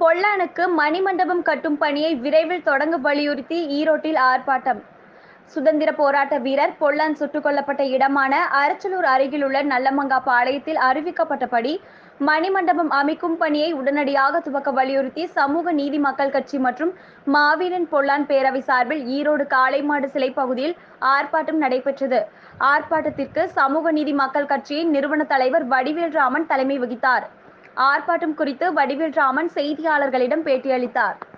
பொல்லானுக்கு மணிமண்டபம் கட்டும் பணியை விரைவில் தொடங்க வலியுறுத்தி ஈரோட்டில் ஆர்ப்பாட்டம் சுதந்திர போராட்ட வீரர் பொல்லான் சுட்டுக் கொல்லப்பட்ட இடமான அரச்சலூர் அருகிலுள்ள நல்லமங்கா பாளையத்தில் அறிவிக்கப்பட்டபடி மணிமண்டபம் அமைக்கும் பணியை உடனடியாக துவக்க வலியுறுத்தி சமூக நீதி மக்கள் கட்சி மற்றும் மாவீரன் பொல்லான் பேரவை சார்பில் ஈரோடு காளைமாடு சிலை பகுதியில் ஆர்ப்பாட்டம் நடைபெற்றது ஆர்ப்பாட்டத்திற்கு சமூக நீதி மக்கள் கட்சியின் நிறுவன தலைவர் வடிவேல் ராமன் தலைமை வகித்தார் ஆர்ப்பாட்டம் குறித்து வடிவேல் ராமன் செய்தியாளர்களிடம் பேட்டியளித்தார்